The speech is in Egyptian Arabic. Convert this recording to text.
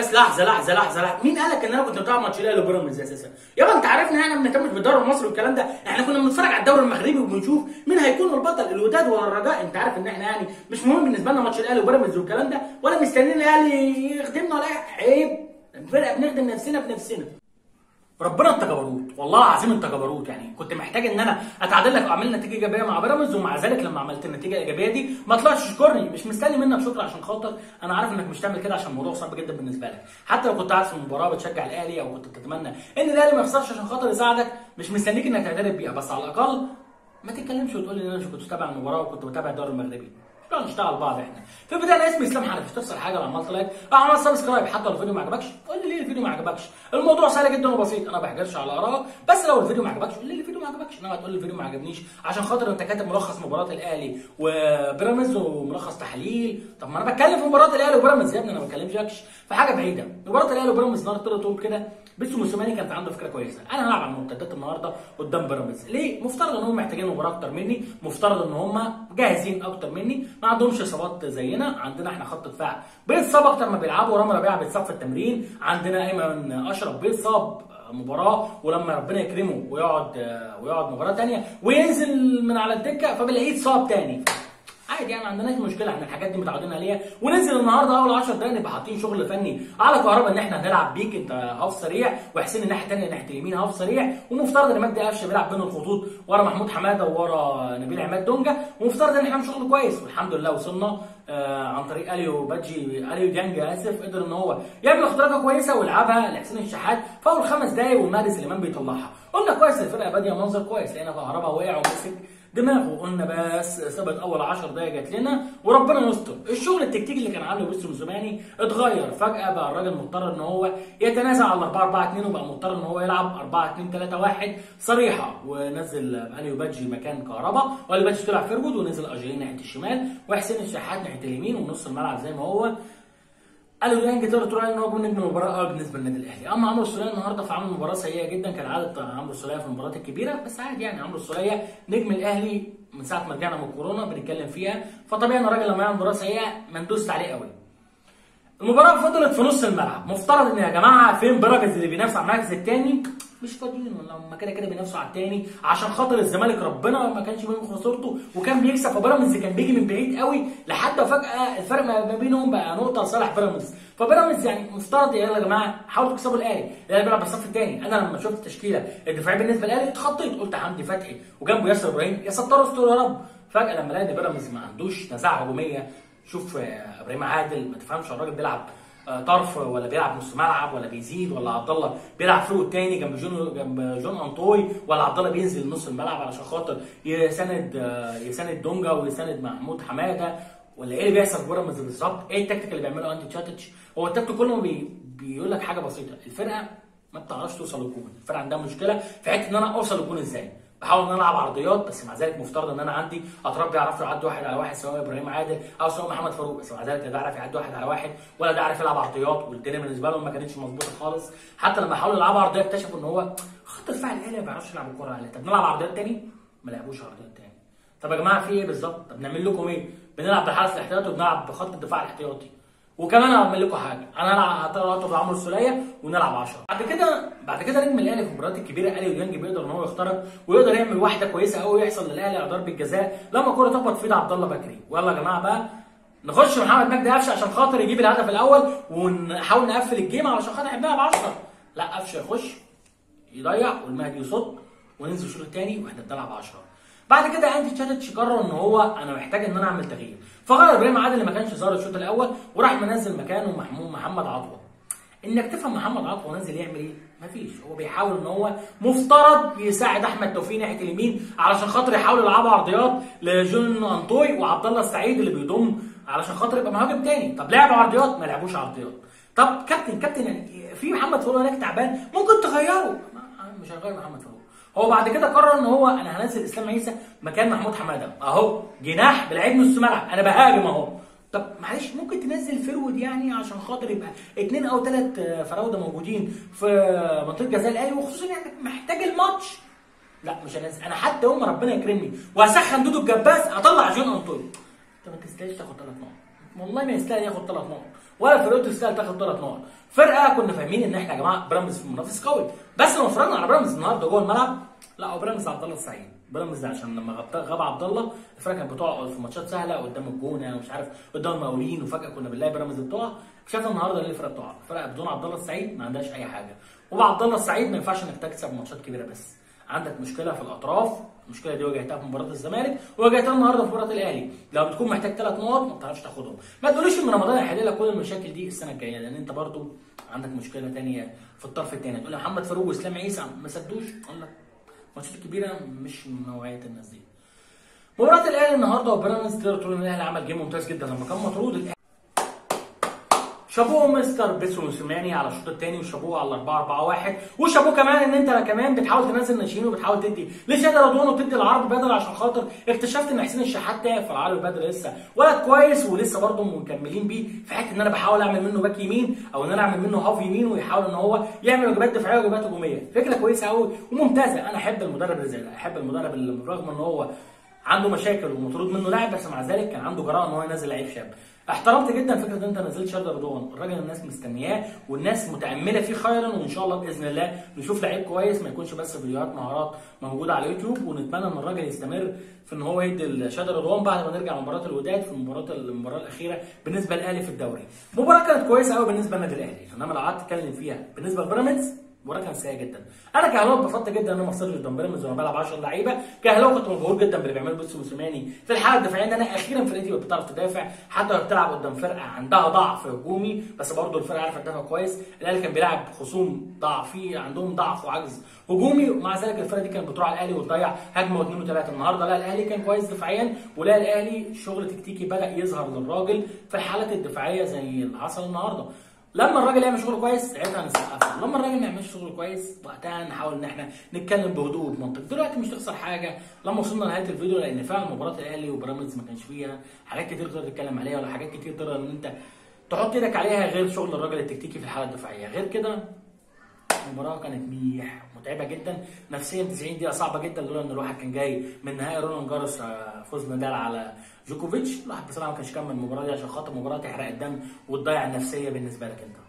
بس لحظه لحظه لحظه لحظه مين قالك ان انا كنت بتابع ماتش الاهلي وبيراميدز اساسا يابا انت عارفنا احنا ما بنهتمش بالدوري المصري والكلام ده احنا كنا بنتفرج على الدوري المغربي وبنشوف مين هيكون البطل الوداد ولا الرجاء انت عارف ان احنا يعني مش مهم بالنسبه لنا ماتش الاهلي وبيراميدز والكلام ده ولا مستنيين الاهلي يخدمنا ولا أي- عيب الفرقه بنخدم نفسنا بنفسنا ربنا انت جبروت والله العظيم انت جبروت يعني كنت محتاج ان انا اتعادل لك واعمل نتيجه ايجابيه مع بيراميدز ومع ذلك لما عملت النتيجه الايجابيه دي ما طلعتش تشكرني مش مستني منك شكر عشان خاطر انا عارف انك مش تعمل كده عشان الموضوع صعب جدا بالنسبه لك حتى لو كنت قاعد في المباراه بتشجع الاهلي او كنت بتتمنى ان الاهلي ما يخسرش عشان خاطر يساعدك مش مستنيك انك تعترف بيها بس على الاقل ما تتكلمش وتقول لي ان انا مش كنت بتابع المباراه وكنت بتابع الدوري المغربي لا نشتغل بعض احنا في البدايه انا اسمي اسلام حنفي تخسر حاجه لو عملت لايك او عملت سبسكرايب حتى لو الفيديو ما عجبكش قول لي ليه الفيديو ما عجبكش الموضوع سهل جدا وبسيط انا ما بحجرش على ارائك بس لو الفيديو ما عجبكش قول لي الفيديو ما عجبكش انما تقول لي الفيديو ما عجبنيش عشان خاطر انت كاتب ملخص مباراه الاهلي وبيراميدز وملخص تحليل طب ما انا بتكلم في مباراه الاهلي وبيراميدز يا ابني انا ما بكلمكش في حاجه بعيده مباراه الاهلي وبيراميدز النهارده تقدر تقول كده بيتسو موسيماني كانت عنده فكره كويسه انا هلعب على المرتدات النهارده قدام بيراميدز ليه مفترض ان هم محتاجين مباراه اكتر مني مفترض ان هم جاهزين اكتر مني ما عندهمش اصابات زينا عندنا احنا خط دفاع بيتصاب اكتر ما بيلعبوا رامي ربيعه بيتصاب في التمرين عندنا ايمن اشرف بيتصاب مباراه ولما ربنا يكرمه ويقعد ويقعد مباراه ثانيه وينزل من على الدكه فبنلاقيه اتصاب تاني عادي يعني ما عندناش مشكله احنا الحاجات دي متعودين عليها وننزل النهارده اول 10 دقايق نبقى حاطين شغل فني على كهرباء ان احنا هنلعب بيك انت هاف سريع وحسين الناحيه الثانيه ناحيه اليمين هاف سريع ومفترض ان مجدي قفشه بيلعب بين الخطوط ورا محمود حماده وورا نبيل عماد دونجا ومفترض ان احنا نعمل شغل كويس والحمد لله وصلنا آه عن طريق اليو بادجي اليو ديانج اسف قدر ان هو يعمل اختراقه كويسه ويلعبها لحسين الشحات في اول خمس دقايق والمهدي سليمان بيطلعها قلنا كويس الفرقه باديه منظر كويس لقينا كهرباء وقع ومسك دماغه قلنا بس ثبت اول 10 دقايق جات لنا وربنا يستر الشغل التكتيكي اللي كان عامله بيستر موسيماني اتغير فجاه بقى الراجل مضطر ان هو يتنازل على 4 4 2 وبقى مضطر ان هو يلعب 4 2 3 1 صريحه ونزل اليو بادجي مكان كهربا واليو بادجي طلع فيرجود ونزل اجيلين ناحيه الشمال وحسين الشحات ناحيه اليمين ونص الملعب زي ما هو قالوا ديانج تقدر تقول ان هو نجم المباراه قوي بالنسبه للنادي الاهلي اما عمرو السوليه النهارده فعمل مباراه سيئه جدا كان عاده عمرو السوليه في المباريات الكبيره بس عادي يعني عمرو السوليه نجم الاهلي من ساعه ما رجعنا من الكورونا بنتكلم فيها فطبيعي ان الراجل لما يعمل مباراه سيئه ما ندوس عليه قوي المباراه فضلت في نص الملعب مفترض ان يا جماعه فين بيراميدز اللي بينافس على المركز الثاني مش فاضيين ولا هم كده كده بينافسوا على الثاني عشان خاطر الزمالك ربنا ما كانش بينهم خسارته وكان بيكسب فبيراميدز كان بيجي من بعيد قوي لحد فجاه الفرق ما بينهم بقى نقطه لصالح بيراميدز فبيراميدز يعني مفترض يلا يا جماعه حاولوا تكسبوا الاهلي الاهلي بيلعب بالصف الثاني انا لما شفت التشكيله الدفاعيه بالنسبه للاهلي اتخضيت قلت حمدي فتحي وجنبه ياسر ابراهيم يا ستار استر يا رب فجاه لما لقيت بيراميدز ما عندوش نزاعه هجوميه شوف ابراهيم عادل ما تفهمش الراجل بيلعب طرف ولا بيلعب نص ملعب ولا بيزيد ولا عبد الله بيلعب فوق الثاني جنب جون جنب جون انطوي ولا عبد الله بينزل نص الملعب علشان خاطر يساند يساند دونجا ويساند محمود حماده ولا ايه اللي بيحصل في بيراميدز بالظبط؟ ايه التكتيك اللي بيعمله انتي تشاتش؟ هو التكتيك كله بي بيقول لك حاجه بسيطه الفرقه ما بتعرفش توصل للجون، الفرقه عندها مشكله في حته ان انا اوصل للجون ازاي؟ بحاول ان انا العب عرضيات بس مع ذلك مفترض ان انا عندي اطراف بيعرفوا يعدوا واحد على واحد سواء ابراهيم عادل او سواء محمد فاروق بس مع ذلك لا ده عارف يعدي واحد على واحد ولا ده عارف يلعب عرضيات والدنيا بالنسبه لهم ما كانتش مظبوطه خالص حتى لما حاولوا يلعبوا عرضيات اكتشفوا ان هو خط دفاع الاهلي ما بيعرفش يلعب الكوره عليه طب نلعب عرضيات تاني ما لعبوش عرضيات تاني طب يا جماعه في ايه بالظبط طب نعمل لكم ايه بنلعب بحارس الاحتياطي وبنلعب بخط الدفاع الاحتياطي وكمان هعمل لكم حاجه انا هلعب في عمرو السوليه ونلعب 10 بعد كده بعد كده نجم الاهلي في المباريات الكبيره اليو ديانج بيقدر ان هو يخترق ويقدر يعمل واحده كويسه قوي يحصل للاهلي على ضربه جزاء لما الكوره تخبط في ايد عبد الله بكري ويلا يا جماعه بقى نخش محمد مجدي قفشه عشان خاطر يجيب الهدف الاول ونحاول نقفل الجيم علشان خاطر احنا بنلعب 10 لا قفشه يخش يضيع والمهدي يصد وننزل الشوط الثاني واحنا بنلعب 10 بعد كده انتي تشاتش قرر ان هو انا محتاج ان انا اعمل تغيير فغير ابراهيم عادل اللي ما كانش ظاهر الشوط الاول وراح منزل مكانه محمود محمد عطوه انك تفهم محمد عطوه نازل يعمل ايه مفيش هو بيحاول ان هو مفترض يساعد احمد توفيق ناحيه اليمين علشان خاطر يحاول يلعبوا عرضيات لجون انطوي وعبد الله السعيد اللي بيضم علشان خاطر يبقى مهاجم تاني طب لعبوا عرضيات ما لعبوش عرضيات طب كابتن كابتن يعني في محمد فاروق هناك تعبان ممكن تغيره مش هغير محمد فاروق هو بعد كده قرر ان هو انا هنزل اسلام عيسى مكان محمود حماده اهو جناح بلعيب نص ملعب انا بهاجم اهو طب معلش ممكن تنزل فرود يعني عشان خاطر يبقى اثنين او ثلاث فراوده موجودين في منطقه جزاء الاهلي وخصوصا يعني محتاج الماتش لا مش هنزل انا حتى يوم ربنا يكرمني وهسخن دودو الجباس اطلع جون انطوني انت ما تستاهلش تاخد ثلاث نقط والله ما يستاهل ياخد ثلاث نقط ولا فرقته تستاهل تاخد ثلاث نقط فرقه كنا فاهمين ان احنا يا جماعه بيراميدز في منافس قوي بس لما اتفرجنا على بيراميدز النهارده جوه الملعب لا هو بيراميدز عبد الله السعيد بيراميدز عشان لما غاب غاب عبد الله الفرقه كانت بتقع في ماتشات سهله قدام الجونه ومش عارف قدام المقاولين وفجاه كنا بنلاقي بيراميدز بتقع شايف النهارده ليه الفرقه بتقع الفرقه بدون عبد الله السعيد ما عندهاش اي حاجه وبعبد الله السعيد ما ينفعش انك تكسب ماتشات كبيره بس عندك مشكله في الاطراف المشكله دي واجهتها في مباراه الزمالك وواجهتها النهارده في مباراه الاهلي لو بتكون محتاج ثلاث نقط ما بتعرفش تاخدهم ما تقوليش ان رمضان هيحل لك كل المشاكل دي السنه الجايه لان انت برضو عندك مشكله ثانيه في الطرف الثاني تقول لي محمد فاروق واسلام عيسى ما سدوش اقول لك الماتشات الكبيره مش من نوعيه الناس دي مباراه الاهلي النهارده وبيراميدز تقدر تقول ان الاهلي عمل جيم ممتاز جدا لما كان مطرود الأهلي شابوه مستر بيسو موسيماني على الشوط الثاني وشابوه على 4 4 1 وشابوه كمان ان انت كمان بتحاول تنزل ناشئين وبتحاول تدي لشادي رضوان وتدي العرض بدري عشان خاطر اكتشفت ان حسين الشحات تايه في العرض بدري لسه ولد كويس ولسه برضه مكملين بيه في حته ان انا بحاول اعمل منه باك يمين او ان انا اعمل منه هاف يمين ويحاول ان هو يعمل واجبات دفاعيه وواجبات هجوميه فكره كويسه قوي وممتازه انا احب المدرب اللي زي ده احب المدرب اللي بالرغم ان هو عنده مشاكل ومطرود منه لاعب بس مع ذلك كان عنده جراءه ان هو ينزل لعيب شاب احترمت جدا فكره ان انت نزلت شادي رضوان الراجل الناس مستنياه والناس متامله فيه خيرا وان شاء الله باذن الله نشوف لعيب كويس ما يكونش بس فيديوهات مهارات موجوده على يوتيوب ونتمنى ان الراجل يستمر في ان هو يدي شادي رضوان بعد ما نرجع مباراه الوداد في المباراه المباراه الاخيره بالنسبه للاهلي في الدوري مباراه كانت كويسه قوي بالنسبه للنادي الاهلي انما لو قعدت اتكلم فيها بالنسبه لبيراميدز المباراه كانت سيئه جدا انا كهلاوي اتبسطت جدا ان انا ما خسرتش قدام بيراميدز وانا بلعب 10 لعيبه كهلاوي كنت مبهور جدا باللي بيعمله بيتسو موسيماني في الحاله الدفاعيه ان انا اخيرا فرقتي بقت بتعرف تدافع حتى لو بتلعب قدام فرقه عندها ضعف هجومي بس برضه الفرقه عارفه تدافع كويس الاهلي كان بيلعب خصوم ضعفي عندهم ضعف وعجز هجومي ومع ذلك الفرقه دي كانت بتروح على الاهلي وتضيع هجمه واثنين وثلاثه النهارده لا الاهلي كان كويس دفاعيا ولا الاهلي شغل تكتيكي بدا يظهر للراجل في الحالات الدفاعيه زي اللي حصل النهارده لما الراجل يعمل شغل كويس ساعتها هنسقف له لما الراجل ما يعملش شغل كويس وقتها نحاول ان احنا نتكلم بهدوء وبمنطق دلوقتي مش تخسر حاجه لما وصلنا لنهايه الفيديو لان فعلا مباراه الاهلي وبيراميدز ما كانش فيها حاجات كتير تقدر تتكلم عليها ولا حاجات كتير تقدر ان انت تحط ايدك عليها غير شغل الراجل التكتيكي في الحاله الدفاعيه غير كده المباراه كانت ميح متعبه جدا نفسيا 90 دقيقه صعبه جدا لولا ان الواحد كان جاي من نهائي رولان جارس فوز نادال على جوكوفيتش الواحد بصراحه ما كانش كمل المباراه دي عشان خاطر مباراه تحرق الدم وتضيع النفسيه بالنسبه لك انت